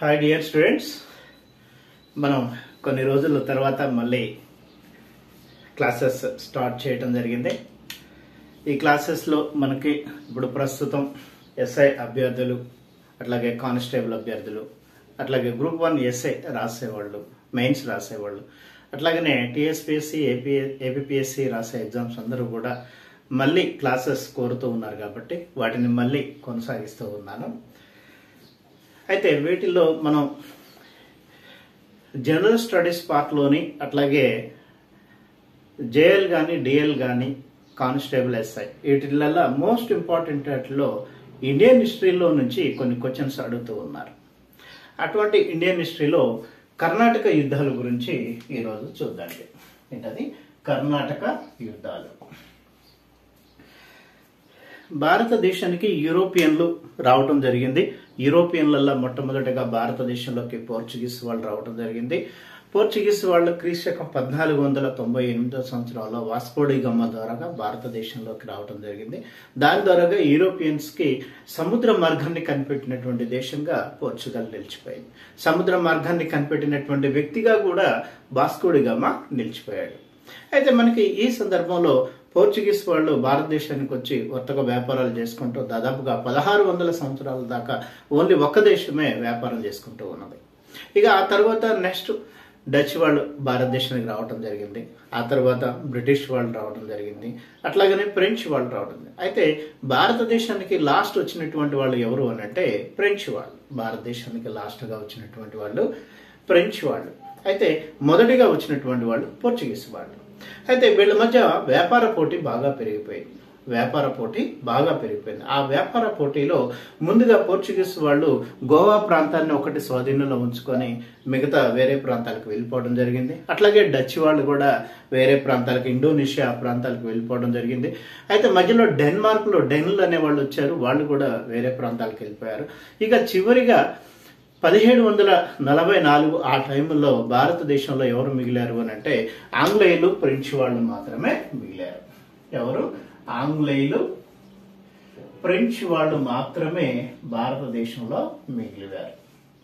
Hi dear students మనం కొన్ని రోజుల తర్వాత మళ్ళీ క్లాసెస్ స్టార్ట్ చేయడం జరిగింది ఈ క్లాసెస్లో మనకి ఇప్పుడు ప్రస్తుతం ఎస్ఐ అభ్యర్థులు అట్లాగే కానిస్టేబుల్ అభ్యర్థులు అట్లాగే గ్రూప్ వన్ ఎస్ఐ రాసేవాళ్ళు మెయిన్స్ రాసేవాళ్ళు అట్లాగనే టీఎస్పిఎస్సి ఏపీ ఏపీఎస్సి రాసే ఎగ్జామ్స్ అందరూ కూడా మళ్ళీ క్లాసెస్ కోరుతూ ఉన్నారు కాబట్టి వాటిని మళ్ళీ కొనసాగిస్తూ ఉన్నాను అయితే వీటిల్లో మనం జనరల్ స్టడీస్ పార్ట్లోని అట్లాగే జేఎల్ కానీ డిఎల్ కానీ కానిస్టేబుల్ ఎస్ఐ వీటిలలో మోస్ట్ ఇంపార్టెంట్ వాటిలో ఇండియన్ హిస్టరీలో నుంచి కొన్ని క్వశ్చన్స్ అడుగుతూ ఉన్నారు అటువంటి ఇండియన్ హిస్టరీలో కర్ణాటక యుద్ధాల గురించి ఈరోజు చూద్దాండి ఏంటది కర్ణాటక యుద్ధాలు భారతదేశానికి యూరోపియన్లు రావటం జరిగింది యూరోపియన్లలో మొట్టమొదటిగా భారతదేశంలోకి పోర్చుగీస్ వాళ్ళు రావటం జరిగింది పోర్చుగీస్ వాళ్ళు క్రీస్తకం పద్నాలుగు వందల తొంభై ఎనిమిదో సంవత్సరంలో వాస్కోడి గమ్మ ద్వారాగా భారతదేశంలోకి రావటం జరిగింది దాని ద్వారాగా యూరోపియన్స్ కి సముద్ర మార్గాన్ని కనిపెట్టినటువంటి దేశంగా పోర్చుగల్ నిలిచిపోయింది సముద్ర మార్గాన్ని కనిపెట్టినటువంటి వ్యక్తిగా కూడా వాస్కోడి గమ్మ నిలిచిపోయాడు అయితే మనకి ఈ సందర్భంలో పోర్చుగీస్ వాళ్ళు భారతదేశానికి వచ్చి వర్తక వ్యాపారాలు చేసుకుంటూ దాదాపుగా పదహారు వందల సంవత్సరాల దాకా ఓన్లీ ఒక్క దేశమే వ్యాపారం చేసుకుంటూ ఉన్నది ఇక ఆ తర్వాత నెక్స్ట్ డచ్ వాళ్ళు భారతదేశానికి రావడం జరిగింది ఆ తర్వాత బ్రిటిష్ వాళ్ళు రావడం జరిగింది అట్లాగనే ఫ్రెంచ్ వాళ్ళు రావడం జరిగింది. అయితే భారతదేశానికి లాస్ట్ వచ్చినటువంటి వాళ్ళు ఎవరు అని అంటే ఫ్రెంచ్ వాళ్ళు భారతదేశానికి లాస్ట్గా వచ్చినటువంటి వాళ్ళు ఫ్రెంచ్ వాళ్ళు అయితే మొదటిగా వచ్చినటువంటి వాళ్ళు పోర్చుగీస్ వాళ్ళు అయితే వీళ్ళ మధ్య వ్యాపార పోటీ బాగా పెరిగిపోయింది వ్యాపార పోటీ బాగా పెరిగిపోయింది ఆ వ్యాపార పోటీలో ముందుగా పోర్చుగీస్ వాళ్ళు గోవా ప్రాంతాన్ని ఒకటి స్వాధీనంలో ఉంచుకొని మిగతా వేరే ప్రాంతాలకు వెళ్ళిపోవడం జరిగింది అట్లాగే డచ్ వాళ్ళు కూడా వేరే ప్రాంతాలకు ఇండోనేషియా ప్రాంతాలకు వెళ్ళిపోవడం జరిగింది అయితే మధ్యలో డెన్మార్క్లో డెన్లు అనే వాళ్ళు వచ్చారు వాళ్ళు కూడా వేరే ప్రాంతాలకు వెళ్ళిపోయారు ఇక చివరిగా పదిహేడు వందల నలభై నాలుగు ఆ టైంలో భారతదేశంలో ఎవరు మిగిలారు అని అంటే ఆంగ్లేయులు ఫ్రెంచ్ వాళ్ళు మాత్రమే మిగిలారు ఎవరు ఆంగ్లేయులు ఫ్రెంచ్ వాళ్ళు మాత్రమే భారతదేశంలో మిగిలివారు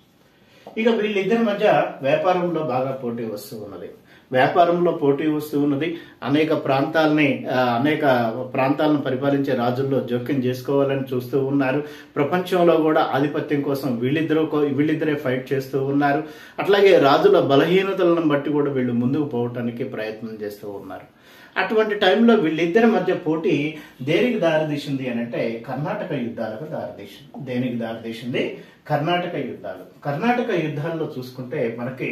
ఇక వీళ్ళిద్దరి మధ్య వ్యాపారంలో బాగా పోటీ వస్తూ ఉన్నది వ్యాపారంలో పోటీ వస్తూ ఉన్నది అనేక ప్రాంతాలని ఆ, అనేక ప్రాంతాలను పరిపాలించే రాజుల్లో జోక్యం చేసుకోవాలని చూస్తూ ఉన్నారు ప్రపంచంలో కూడా ఆధిపత్యం కోసం వీళ్ళిద్దరూ కో- వీళ్ళిద్దరే ఫైట్ చేస్తూ ఉన్నారు అట్లాగే రాజుల బలహీనతలను బట్టి కూడా వీళ్ళు ముందుకు పోవటానికి ప్రయత్నం చేస్తూ ఉన్నారు అటువంటి టైంలో వీళ్ళిద్దరి మధ్య పోటీ దేనికి దారితీసింది అని అంటే కర్ణాటక యుద్ధాలకు దారితీసింది దేనికి దారితీసింది కర్ణాటక యుద్ధాలు కర్ణాటక యుద్ధాల్లో చూసుకుంటే మనకి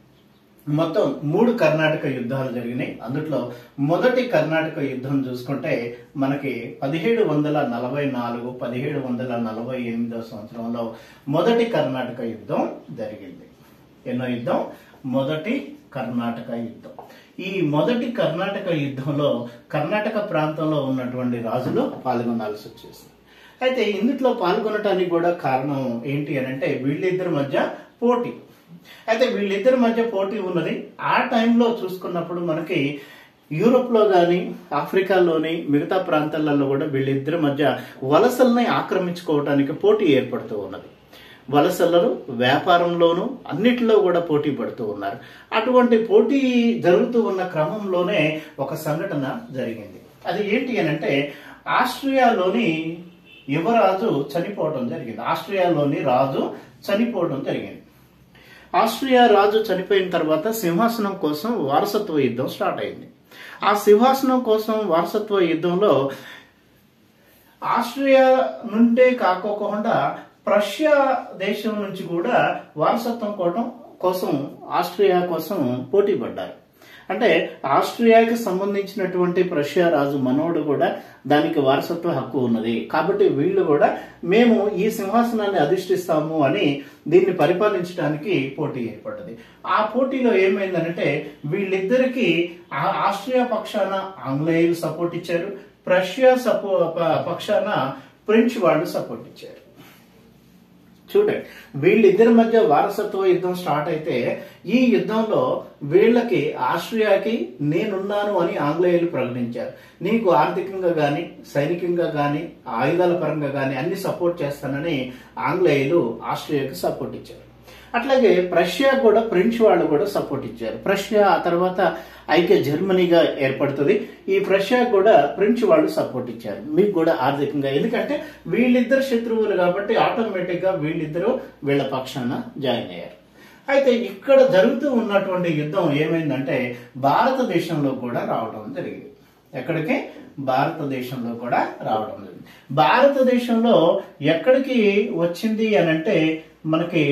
మొత్తం మూడు కర్ణాటక యుద్ధాలు జరిగినాయి అందులో మొదటి కర్ణాటక యుద్ధం చూసుకుంటే మనకి పదిహేడు వందల నలభై నాలుగు పదిహేడు వందల నలభై ఎనిమిదో సంవత్సరంలో మొదటి కర్ణాటక యుద్ధం జరిగింది ఎన్నో యుద్ధం మొదటి కర్ణాటక యుద్ధం ఈ మొదటి కర్ణాటక యుద్ధంలో కర్ణాటక ప్రాంతంలో ఉన్నటువంటి రాజులు పాల్గొనాల్సి వచ్చేసింది అయితే ఇందులో పాల్గొనటానికి కూడా కారణం ఏంటి అని అంటే వీళ్ళిద్దరి మధ్య పోటీ అయితే వీళ్ళిద్దరి మధ్య పోటీ ఉన్నది ఆ టైంలో చూసుకున్నప్పుడు మనకి యూరోప్ లో గాని ఆఫ్రికాలోని మిగతా ప్రాంతాలలో కూడా వీళ్ళిద్దరి మధ్య వలసల్ని ఆక్రమించుకోవడానికి పోటీ ఏర్పడుతూ ఉన్నది వలసలను వ్యాపారంలోనూ అన్నిటిలో కూడా పోటీ పడుతూ ఉన్నారు అటువంటి పోటీ జరుగుతూ ఉన్న క్రమంలోనే ఒక సంఘటన జరిగింది అది ఏంటి అని అంటే ఆస్ట్రియాలోని యువరాజు చనిపోవడం జరిగింది ఆస్ట్రియాలోని రాజు చనిపోవడం జరిగింది ఆస్ట్రియా రాజు చనిపోయిన తర్వాత సింహాసనం కోసం వారసత్వ యుద్ధం స్టార్ట్ అయింది ఆ సింహాసనం కోసం వారసత్వ యుద్ధంలో ఆస్ట్రియా నుండే కాకోకుండా ప్రష్యా దేశం నుంచి కూడా వారసత్వం కోవటం కోసం ఆస్ట్రియా కోసం పోటీ పడ్డారు అంటే ఆస్ట్రియాకి సంబంధించినటువంటి ప్రష్యా రాజు మనోడు కూడా దానికి వారసత్వ హక్కు ఉన్నది కాబట్టి వీళ్ళు కూడా మేము ఈ సింహాసనాన్ని అధిష్ఠిస్తాము అని దీన్ని పరిపాలించడానికి పోటీ ఏర్పడ్డది ఆ పోటీలో ఏమైందంటే వీళ్ళిద్దరికి ఆ- ఆస్ట్రియా పక్షాన ఆంగ్లేయులు సపోర్ట్ ఇచ్చారు ప్రష్యా సపో ప- పక్షాన ఫ్రెంచ్ వాళ్ళు సపోర్ట్ ఇచ్చారు చూడండి వీళ్ళిద్దరి మధ్య వారసత్వ యుద్ధం స్టార్ట్ అయితే ఈ యుద్ధంలో వీళ్ళకి ఆస్ట్రియాకి నేనున్నాను అని ఆంగ్లేయులు ప్రకటించారు నీకు ఆర్థికంగా గాని సైనికంగా గాని ఆయుధాల పరంగా గాని అన్ని సపోర్ట్ చేస్తానని ఆంగ్లేయులు ఆస్ట్రియాకి సపోర్ట్ ఇచ్చారు అట్లాగే ప్రష్యా కూడా ఫ్రెంచ్ వాళ్ళు కూడా సపోర్ట్ ఇచ్చారు ప్రష్యా ఆ తర్వాత ఐక్య జర్మనీగా ఏర్పడుతుంది ఈ ప్రష్యా కూడా ఫ్రెంచ్ వాళ్ళు సపోర్ట్ ఇచ్చారు మీకు కూడా ఆర్థికంగా ఎందుకంటే వీళ్ళిద్దరు శత్రువులు కాబట్టి ఆటోమేటిక్ గా వీళ్ళిద్దరూ వీళ్ళ పక్షాన జాయిన్ అయ్యారు అయితే ఇక్కడ జరుగుతూ ఉన్నటువంటి యుద్ధం ఏమైందంటే భారతదేశంలో కూడా రావడం జరిగింది ఎక్కడికి భారతదేశంలో కూడా రావడం జరిగింది భారతదేశంలో ఎక్కడికి వచ్చింది అని అంటే మనకి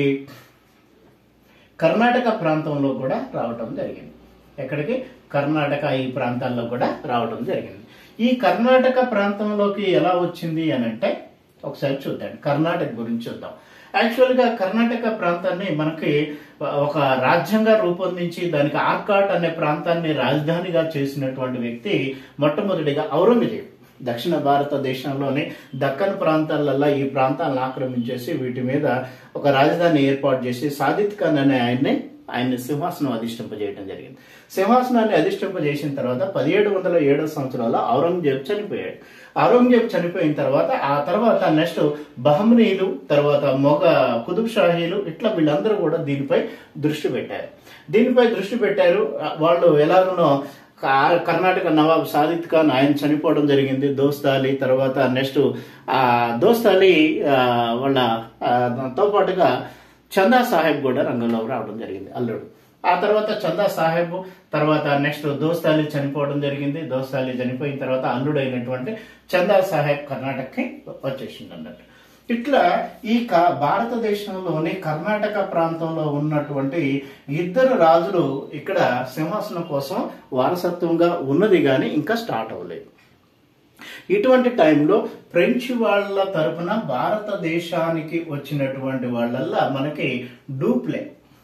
కర్ణాటక ప్రాంతంలో కూడా రావటం జరిగింది ఎక్కడికి కర్ణాటక ఈ ప్రాంతాల్లో కూడా రావడం జరిగింది ఈ కర్ణాటక ప్రాంతంలోకి ఎలా వచ్చింది అని అంటే ఒకసారి చూద్దాం కర్ణాటక గురించి చూద్దాం యాక్చువల్ గా కర్ణాటక ప్రాంతాన్ని మనకి ఒక రాజ్యంగా రూపొందించి దానికి ఆర్కాట్ అనే ప్రాంతాన్ని రాజధానిగా చేసినటువంటి వ్యక్తి మొట్టమొదటిగా ఔరంగజేబు దక్షిణ భారతదేశంలోని దక్కన్ ప్రాంతాలలో ఈ ప్రాంతాలను ఆక్రమించేసి వీటి మీద ఒక రాజధాని ఏర్పాటు చేసి సాదిత్ ఖాన్ అనే ఆయన్ని ఆయన్ని సింహాసనం అధిష్టింపజేయడం జరిగింది సింహాసనాన్ని అధిష్టింపజేసిన తర్వాత పదిహేడు వందల ఏడో సంవత్సరంలో ఔరంగజేబు చనిపోయాడు ఔరంగజేబు చనిపోయిన తర్వాత ఆ తర్వాత నెక్స్ట్ బహమనీలు తర్వాత మొగ కుతుబ్ షాహీలు ఇట్లా వీళ్ళందరూ కూడా దీనిపై దృష్టి పెట్టారు దీనిపై దృష్టి పెట్టారు వాళ్ళు ఎలాగనో కా- కర్ణాటక నవాబ్ సాదిత్ ఖాన్ ఆయన చనిపోవడం జరిగింది దోస్తాలి తర్వాత నెక్స్ట్ ఆ దోస్తాలి ఆ, వాళ్ళ ఆ, తో పాటుగా చందా సాహెబ్ కూడా రంగంలో రావడం జరిగింది అల్లుడు ఆ తర్వాత చందా సాహెబ్ తర్వాత నెక్స్ట్ దోస్తాలి చనిపోవడం జరిగింది దోస్తాలి చనిపోయిన తర్వాత అల్లుడు అయినటువంటి చందా సాహెబ్ కర్ణాటకకి వచ్చేసింది అన్నట్టు ఇట్లా ఈ క- భారతదేశంలోని కర్ణాటక ప్రాంతంలో ఉన్నటువంటి ఇద్దరు రాజులు ఇక్కడ సింహాసనం కోసం వారసత్వంగా ఉన్నది కానీ ఇంకా స్టార్ట్ అవ్వలేదు ఇటువంటి టైంలో ఫ్రెంచ్ వాళ్ళ తరపున భారతదేశానికి వచ్చినటువంటి వాళ్ళల్లా మనకి డూప్లే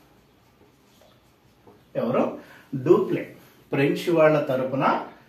ఎవరు డూప్లే ఫ్రెంచ్ వాళ్ళ తరపున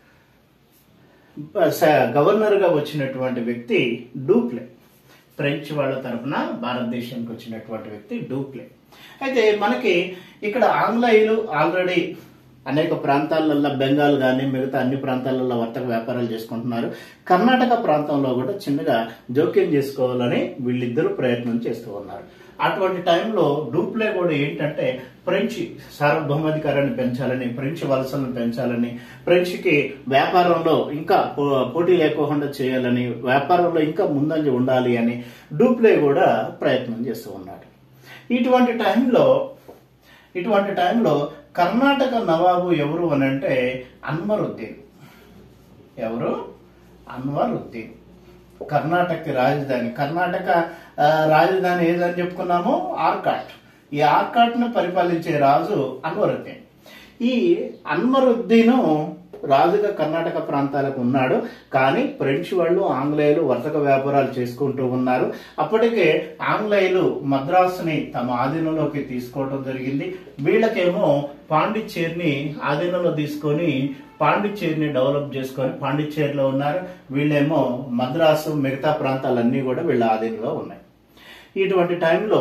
గవర్నర్ గా వచ్చినటువంటి వ్యక్తి డూప్లే ఫ్రెంచ్ వాళ్ళ తరపున భారతదేశానికి వచ్చినటువంటి వ్యక్తి డూప్లే అయితే మనకి ఇక్కడ ఆంగ్లేయులు ఆల్రెడీ అనేక ప్రాంతాలలో బెంగాల్ కానీ మిగతా అన్ని ప్రాంతాలలో వర్తక వ్యాపారాలు చేసుకుంటున్నారు కర్ణాటక ప్రాంతంలో కూడా చిన్నగా జోక్యం చేసుకోవాలని వీళ్ళిద్దరూ ప్రయత్నం చేస్తూ ఉన్నారు అటువంటి టైంలో డూప్లే కూడా ఏంటంటే ఫ్రెంచ్ సార్వభౌమాధికారాన్ని పెంచాలని ఫ్రెంచ్ వలసలను పెంచాలని ఫ్రెంచ్కి వ్యాపారంలో ఇంకా పో- పోటీ లేకోకుండా చేయాలని వ్యాపారంలో ఇంకా ముందంజ ఉండాలి అని డూప్లే కూడా ప్రయత్నం చేస్తూ ఉన్నాడు ఇటువంటి టైంలో ఇటువంటి టైంలో కర్ణాటక నవాబు ఎవరు అని అంటే అన్వరుద్దీన్ ఎవరు అన్వరుద్దీన్ కర్ణాటక రాజధాని కర్ణాటక ఆ, రాజధాని ఏదని చెప్పుకున్నాము ఆర్కాట్ ఈ ఆర్కాట్ ను పరిపాలించే రాజు అన్వరుద్దీన్ ఈ అన్వరుద్దీను రాజుగా కర్ణాటక ప్రాంతాలకు ఉన్నాడు కానీ ఫ్రెంచ్ వాళ్ళు ఆంగ్లేయులు వర్తక వ్యాపారాలు చేసుకుంటూ ఉన్నారు అప్పటికే ఆంగ్లేయులు మద్రాసుని తమ ఆధీనంలోకి తీసుకోవడం జరిగింది వీళ్ళకేమో పాండిచ్చేరిని ఆధీనంలో తీసుకొని పాండిచ్చేరిని డెవలప్ చేసుకొని పాండిచ్చేరిలో ఉన్నారు వీళ్ళేమో మద్రాసు మిగతా ప్రాంతాలన్నీ కూడా వీళ్ళ ఆధీనంలో ఉన్నాయి ఇటువంటి టైంలో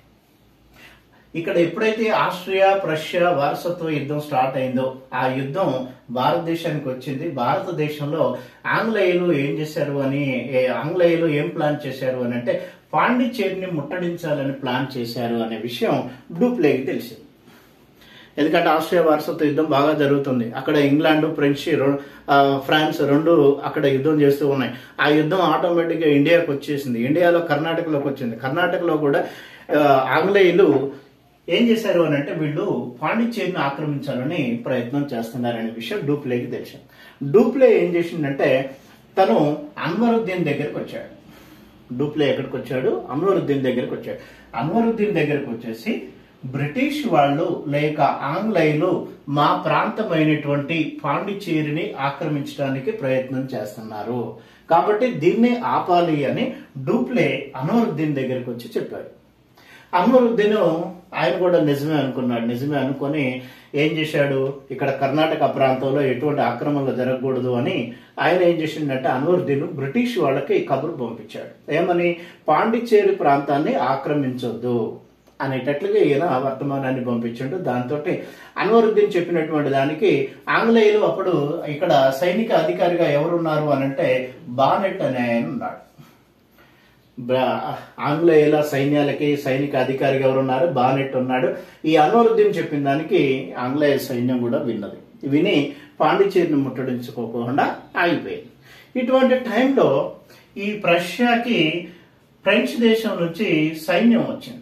ఇక్కడ ఎప్పుడైతే ఆస్ట్రియా ప్రష్యా వారసత్వ యుద్ధం స్టార్ట్ అయిందో ఆ యుద్ధం భారతదేశానికి వచ్చింది భారతదేశంలో ఆంగ్లేయులు ఏం చేశారు అని ఏ- ఆంగ్లేయులు ఏం ప్లాన్ చేశారు అని అంటే పాండిచ్చేరిని ముట్టడించాలని ప్లాన్ చేశారు అనే విషయం డూప్లేకి తెలిసింది ఎందుకంటే ఆస్ట్రియా వారసత్వ యుద్ధం బాగా జరుగుతుంది అక్కడ ఇంగ్లాండ్ ఫ్రెంచ్ రెం- ఆ, ఫ్రాన్స్ రెండు అక్కడ యుద్ధం చేస్తూ ఉన్నాయి ఆ యుద్ధం ఆటోమేటిక్ గా ఇండియాకి వచ్చేసింది ఇండియాలో కర్ణాటకలోకి వచ్చింది కర్ణాటకలో కూడా ఆ, ఆంగ్లేయులు ఏం చేశారు అని అంటే వీళ్ళు పాండిచ్చేరిని ఆక్రమించాలని ప్రయత్నం చేస్తున్నారనే విషయం డూప్లేకి తెలుసు డూప్లే ఏం చేసిందంటే తను అన్వరుద్దీన్ దగ్గరికి వచ్చాడు డూప్లే ఎక్కడికి వచ్చాడు అన్వరుద్దీన్ దగ్గరికి వచ్చాడు అన్వరుద్దీన్ దగ్గరికి వచ్చేసి బ్రిటిష్ వాళ్ళు లేక ఆంగ్లేయులు మా ప్రాంతమైనటువంటి పాండిచ్చేరిని ఆక్రమించడానికి ప్రయత్నం చేస్తున్నారు కాబట్టి దీన్ని ఆపాలి అని డూప్లే అన్వరుద్దీన్ దగ్గరికి వచ్చి చెప్పాడు అన్వరుద్దీన్ ఆయన కూడా నిజమే అనుకున్నాడు నిజమే అనుకొని ఏం చేశాడు ఇక్కడ కర్ణాటక ప్రాంతంలో ఎటువంటి ఆక్రమణలు జరగకూడదు అని ఆయన ఏం చేసిండంటే అన్వరుద్దీన్ బ్రిటిష్ వాళ్ళకి కబురు పంపించాడు ఏమని పాండిచ్చేరి ప్రాంతాన్ని ఆక్రమించొద్దు అనేటట్లుగా ఈయన వర్తమానాన్ని పంపించాడు దాంతో అన్వరుద్దీన్ చెప్పినటువంటి దానికి ఆంగ్లేయులు అప్పుడు ఇక్కడ సైనిక అధికారిగా ఎవరున్నారు అని అంటే బానెట్ అనే ఆయన ఉన్నాడు బ్రా- ఆంగ్లేయుల సైన్యాలకి సైనిక అధికారిగా ఎవరు ఉన్నారు బానెట్ ఉన్నాడు ఈ అన్వరుద్దీన్ చెప్పిన దానికి ఆంగ్లేయ సైన్యం కూడా విన్నది విని పాండిచేరిని ముట్టడించుకోకుండా ఆగిపోయింది ఇటువంటి టైంలో ఈ ప్రష్యాకి ఫ్రెంచ్ దేశం నుంచి సైన్యం వచ్చింది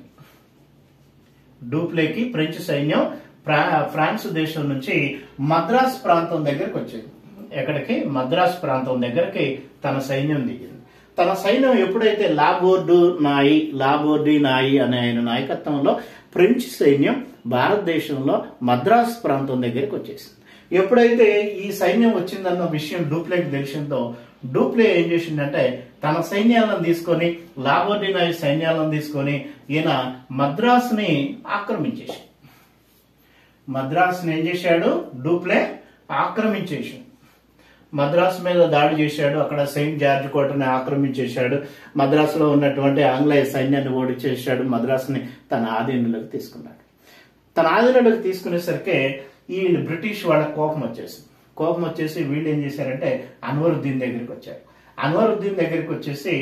డూప్లేకి ఫ్రెంచ్ సైన్యం ఫ్రా- ఫ్రాన్స్ దేశం నుంచి మద్రాస్ ప్రాంతం దగ్గరకు వచ్చింది ఎక్కడికి మద్రాస్ ప్రాంతం దగ్గరికి తన సైన్యం దిగింది తన సైన్యం ఎప్పుడైతే లాబోర్డు నాయి లాబోర్డి నాయి అనే ఆయన నాయకత్వంలో ఫ్రెంచ్ సైన్యం భారతదేశంలో మద్రాస్ ప్రాంతం దగ్గరికి వచ్చేసింది ఎప్పుడైతే ఈ సైన్యం వచ్చిందన్న విషయం డూప్లేకి తెలిసిందో డూప్లే ఏం చేసిందంటే తన సైన్యాలను తీసుకొని లాబోర్డి నాయి సైన్యాలను తీసుకొని ఈయన మద్రాసుని ఆక్రమించేసి మద్రాసుని ఏం చేశాడు డూప్లే ఆక్రమించేసాడు మద్రాసు మీద దాడి చేశాడు అక్కడ సెయింట్ జార్జ్ కోటని ఆక్రమించేశాడు మద్రాసులో ఉన్నటువంటి ఆంగ్లేయ సైన్యాన్ని ఓడిచేశాడు మద్రాసుని తన ఆధీనంలోకి తీసుకున్నాడు తన ఆధీనంలోకి తీసుకునేసరికి ఈ బ్రిటిష్ వాళ్ళ కోపం వచ్చేసింది కోపం వచ్చేసి వీళ్ళు ఏం చేశారంటే అన్వరుద్దీన్ దగ్గరికి వచ్చారు అన్వరుద్దీన్ దగ్గరికి వచ్చేసి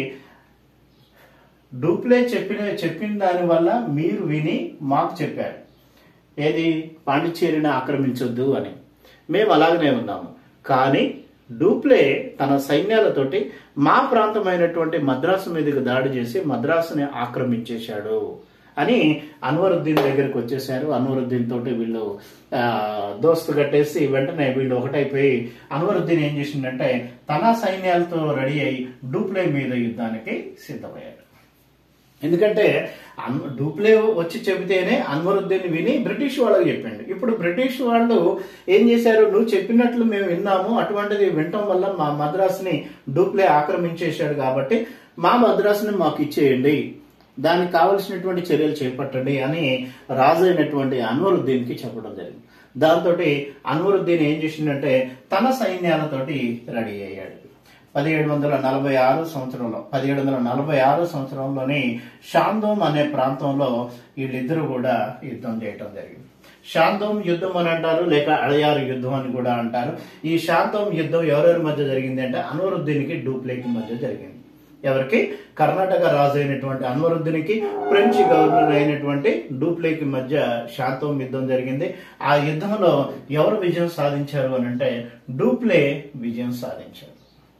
డూప్లే చెప్పిన చెప్పిన దాని వల్ల మీరు విని మాకు చెప్పారు ఏది పాండిచ్చేరిని ఆక్రమించొద్దు అని మేము అలాగనే ఉన్నాము కానీ డూప్లే తన సైన్యాలతోటి మా ప్రాంతమైనటువంటి మద్రాసు మీదకి దాడి చేసి మద్రాసుని ఆక్రమించేశాడు అని అన్వరుద్దీన్ దగ్గరికి వచ్చేసారు అన్వరుద్దీన్ తోటి వీళ్ళు ఆ, దోస్తు కట్టేసి వెంటనే వీళ్ళు ఒకటైపోయి అన్వరుద్దీన్ ఏం చేసిందంటే తన సైన్యాలతో రెడీ అయి డూప్లే మీద యుద్ధానికి సిద్ధమయ్యాడు ఎందుకంటే అన్- డూప్లే వచ్చి చెబితేనే అన్వరుద్దీన్ విని బ్రిటిష్ వాళ్ళకి చెప్పిండు ఇప్పుడు బ్రిటిష్ వాళ్ళు ఏం చేశారు నువ్వు చెప్పినట్లు మేము విన్నాము అటువంటిది వినటం వల్ల మా మద్రాసుని డూప్లే ఆక్రమించేశాడు కాబట్టి మా మద్రాసుని మాకు ఇచ్చేయండి దానికి కావలసినటువంటి చర్యలు చేపట్టండి అని రాజు అయినటువంటి అన్వరుద్దీన్కి చెప్పడం జరిగింది దాంతో అన్వరుద్దీన్ ఏం చేసిందంటే తన సైన్యాలతోటి రెడీ అయ్యాడు పదిహేడు వందల నలభై ఆరు సంవత్సరంలో పదిహేడు వందల నలభై ఆరు సంవత్సరంలోని షాందోమ్ అనే ప్రాంతంలో వీళ్ళిద్దరూ కూడా యుద్ధం చేయటం జరిగింది శాంతోం యుద్ధం అని అంటారు లేక అడయారు యుద్ధం అని కూడా అంటారు ఈ శాంతోం యుద్ధం ఎవరెవరి మధ్య జరిగింది అంటే అన్వరుద్దీన్కి డూప్లేకి మధ్య జరిగింది ఎవరికి కర్ణాటక రాజు అయినటువంటి అన్వరుద్దీన్కి ఫ్రెంచ్ గవర్నర్ అయినటువంటి డూప్లేకి మధ్య శాంతోం యుద్ధం జరిగింది ఆ యుద్ధంలో ఎవరు విజయం సాధించారు అని అంటే డూప్లే విజయం సాధించారు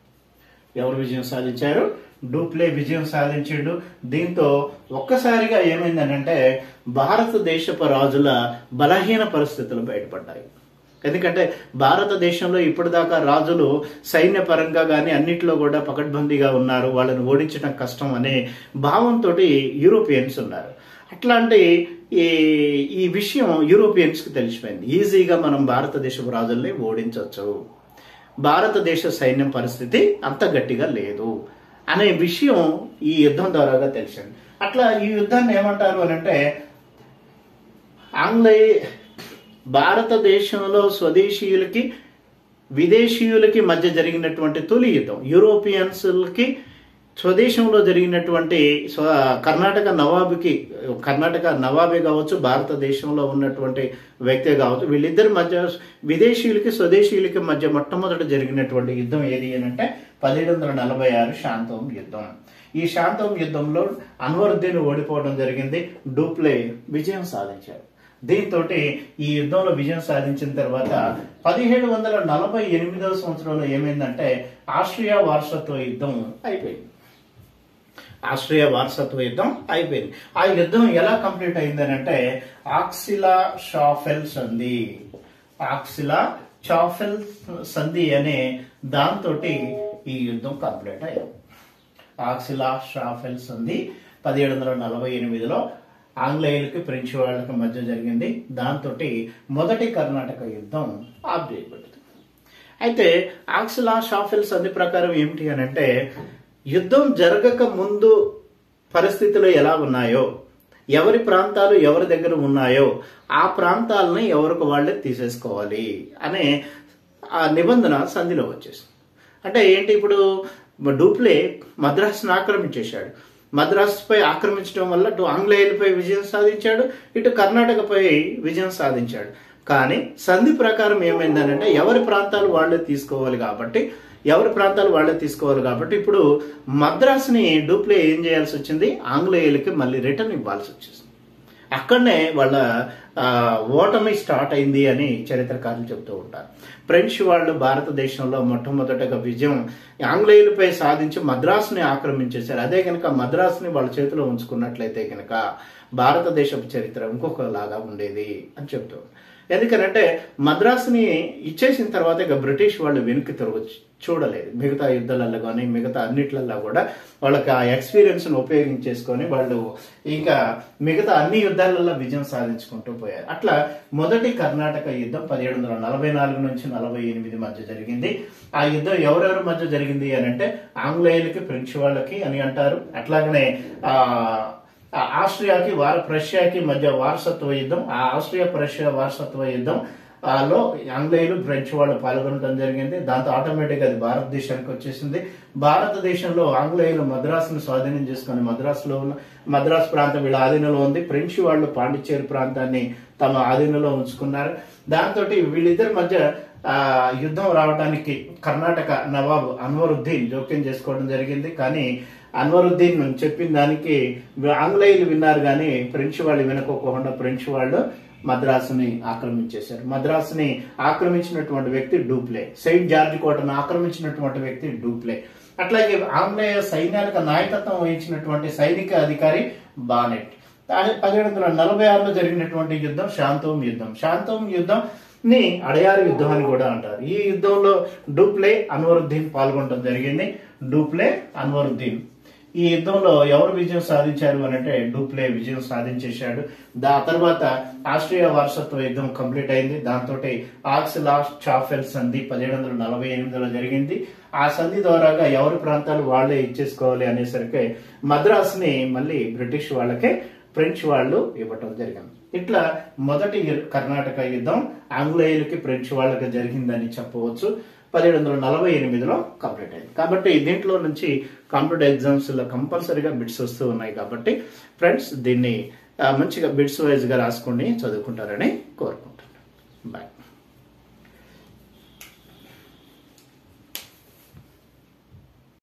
ఎవరు విజయం సాధించారు డూప్లే విజయం సాధించాడు దీంతో ఒక్కసారిగా ఏమైందనంటే భారతదేశపు రాజుల బలహీన పరిస్థితులు బయటపడ్డాయి ఎందుకంటే భారతదేశంలో ఇప్పటిదాకా రాజులు సైన్య పరంగా కానీ అన్నిట్లో కూడా పకడ్బందీగా ఉన్నారు వాళ్ళని ఓడించడం కష్టం అనే భావంతో యూరోపియన్స్ ఉన్నారు అట్లాంటి ఈ ఈ విషయం యూరోపియన్స్కి తెలిసిపోయింది ఈజీగా మనం భారతదేశపు రాజుల్ని ఓడించవచ్చు భారతదేశ సైన్యం పరిస్థితి అంత గట్టిగా లేదు అనే విషయం ఈ యుద్ధం ద్వారాగా తెలిసింది అట్లా ఈ యుద్ధాన్ని ఏమంటారు అని అంటే ఆంగ్లేయ భారతదేశంలో స్వదేశీయులకి విదేశీయులకి మధ్య జరిగినటువంటి తొలి యుద్ధం యూరోపియన్స్కి స్వదేశంలో జరిగినటువంటి స్వ- కర్ణాటక నవాబుకి కర్ణాటక నవాబే కావచ్చు భారతదేశంలో ఉన్నటువంటి వ్యక్తే కావచ్చు వీళ్ళిద్దరి మధ్య విదేశీయులకి స్వదేశీయులకి మధ్య మొట్టమొదట జరిగినటువంటి యుద్ధం ఏది అని అంటే పదిహేడు వందల నలభై ఆరు శాంతం యుద్ధం ఈ శాంతం యుద్ధంలో అన్వరుద్దీన్ ఓడిపోవడం జరిగింది డూప్లే విజయం సాధించారు దీంతో ఈ యుద్ధంలో విజయం సాధించిన తర్వాత పదిహేడు వందల నలభై ఎనిమిదవ సంవత్సరంలో ఏమైందంటే ఆస్ట్రియా వారసత్వ యుద్ధం అయిపోయింది ఆస్ట్రియా వారసత్వ యుద్ధం అయిపోయింది ఆ యుద్ధం ఎలా కంప్లీట్ అయిందనంటే ఆక్సిలా షాఫెల్ సంధి ఆక్సిలా షాఫెల్ సంధి అనే దాంతో ఈ యుద్ధం కంప్లీట్ అయింది ఆక్సిలా షాఫెల్ సంధి పదిహేడు వందల నలభై ఎనిమిదిలో ఆంగ్లేయులకి ఫ్రెంచ్ వాళ్ళకి మధ్య జరిగింది దాంతో మొదటి కర్ణాటక యుద్ధం ఆఫ్ చేయబడింది అయితే ఆక్సిలా షాఫెల్ సంధి ప్రకారం ఏమిటి అని అంటే యుద్ధం జరగక ముందు పరిస్థితులు ఎలా ఉన్నాయో ఎవరి ప్రాంతాలు ఎవరి దగ్గర ఉన్నాయో ఆ ప్రాంతాలని ఎవరికి వాళ్ళే తీసేసుకోవాలి అనే ఆ నిబంధన సంధిలో వచ్చేసింది అంటే ఏంటి ఇప్పుడు డూప్లే మద్రాసును ఆక్రమించేశాడు మద్రాసుపై ఆక్రమించడం వల్ల అటు ఆంగ్లేయులపై విజయం సాధించాడు ఇటు కర్ణాటకపై విజయం సాధించాడు కానీ సంధి ప్రకారం ఏమైందనంటే ఎవరి ప్రాంతాలు వాళ్ళే తీసుకోవాలి కాబట్టి ఎవరి ప్రాంతాలు వాళ్ళే తీసుకోవాలి కాబట్టి ఇప్పుడు మద్రాసుని డూప్లే ఏం చేయాల్సి వచ్చింది ఆంగ్లేయులకి మళ్ళీ రిటర్న్ ఇవ్వాల్సి వచ్చింది అక్కడనే వాళ్ళ ఆ, ఓటమి స్టార్ట్ అయింది అని చరిత్రకారులు చెబుతూ ఉంటారు ఫ్రెంచ్ వాళ్ళు భారతదేశంలో మొట్టమొదటగా విజయం ఆంగ్లేయులపై సాధించి మద్రాసుని ఆక్రమించేశారు అదే కనుక మద్రాసుని వాళ్ళ చేతిలో ఉంచుకున్నట్లయితే కనుక భారతదేశపు చరిత్ర ఇంకొకలాగా ఉండేది అని చెప్తూ ఎందుకనంటే మద్రాసుని ఇచ్చేసిన తర్వాత ఇక బ్రిటిష్ వాళ్ళు వెనక్కి తిరగచ్చు చూడలేదు మిగతా యుద్ధాలలో కానీ మిగతా అన్నిట్లలో కూడా వాళ్ళకి ఆ ఎక్స్పీరియన్స్ను ఉపయోగించేసుకొని వాళ్ళు ఇంకా మిగతా అన్ని యుద్ధాలలో విజయం సాధించుకుంటూ పోయారు అట్లా మొదటి కర్ణాటక యుద్ధం పదిహేడు వందల నలభై నాలుగు నుంచి నలభై ఎనిమిది మధ్య జరిగింది ఆ యుద్ధం ఎవరెవరి మధ్య జరిగింది అని అంటే ఆంగ్లేయులకి ఫ్రెంచ్ వాళ్ళకి అని అంటారు అట్లాగనే ఆ ఆ ఆస్ట్రియాకి వార ప్రష్యాకి మధ్య వారసత్వ యుద్ధం ఆ ఆస్ట్రియా ప్రష్యా వారసత్వ యుద్ధం ఆ లో ఆంగ్లేయులు ఫ్రెంచ్ వాళ్ళు పాల్గొనడం జరిగింది దాంతో ఆటోమేటిక్ అది భారతదేశానికి వచ్చేసింది భారతదేశంలో ఆంగ్లేయులు మద్రాసును స్వాధీనం చేసుకుని మద్రాసులో ఉన్న మద్రాసు ప్రాంతం వీళ్ళ ఆధీనంలో ఉంది ఫ్రెంచ్ వాళ్ళు పాండిచ్చేరి ప్రాంతాన్ని తమ ఆధీనంలో ఉంచుకున్నారు దాంతో వీళ్ళిద్దరి మధ్య ఆ యుద్ధం రావడానికి కర్ణాటక నవాబ్ అన్వరుద్దీన్ జోక్యం చేసుకోవడం జరిగింది కానీ అన్వరుద్దీన్ చెప్పిన దానికి ఆంగ్లేయులు విన్నారు కానీ ఫ్రెంచ్ వాళ్ళు వినకోకుండా ఫ్రెంచ్ వాళ్ళు మద్రాసుని ఆక్రమించేశారు మద్రాసుని ఆక్రమించినటువంటి వ్యక్తి డూప్లే సెయింట్ జార్జ్ కోటను ఆక్రమించినటువంటి వ్యక్తి డూప్లే అట్లాగే ఆంగ్లేయ సైన్యానికి నాయకత్వం వహించినటువంటి సైనిక అధికారి బానెట్ పదిహేడు వందల నలభై ఆరులో జరిగినటువంటి యుద్ధం శాంతోం యుద్ధం శాంతోం యుద్ధం ని అడయారు యుద్ధం అని కూడా అంటారు ఈ యుద్ధంలో డూప్లే అన్వరుద్దీన్ పాల్గొనడం జరిగింది డూప్లే అన్వరుద్దీన్ ఈ యుద్ధంలో ఎవరు విజయం సాధించారు అని అంటే డూప్లే విజయం సాధించేశాడు దా తర్వాత ఆస్ట్రియా వారసత్వ యుద్ధం కంప్లీట్ అయింది దాంతో ఆక్స్ లాస్ట్ చాఫెల్ సంధి పదిహేడు వందల నలభై ఎనిమిదిలో జరిగింది ఆ సంధి ద్వారాగా ఎవరి ప్రాంతాలు వాళ్లే ఇచ్చేసుకోవాలి అనేసరికి మద్రాసుని మళ్ళీ బ్రిటిష్ వాళ్ళకే ఫ్రెంచ్ వాళ్ళు ఇవ్వటం జరిగింది ఇట్లా మొదటి యు- కర్ణాటక యుద్ధం ఆంగ్లేయులకి ఫ్రెంచ్ వాళ్ళకి జరిగిందని చెప్పవచ్చు పదిహేడు వందల నలభై ఎనిమిదిలో కంప్లీట్ అయింది కాబట్టి దీంట్లో నుంచి కాంపిటేటివ్ ఎగ్జామ్స్ లో కంపల్సరీగా బిట్స్ వస్తూ ఉన్నాయి కాబట్టి ఫ్రెండ్స్ దీన్ని ఆ, మంచిగా బిట్స్ వైజ్ గా రాసుకొని చదువుకుంటారని కోరుకుంటున్నాను బాయ్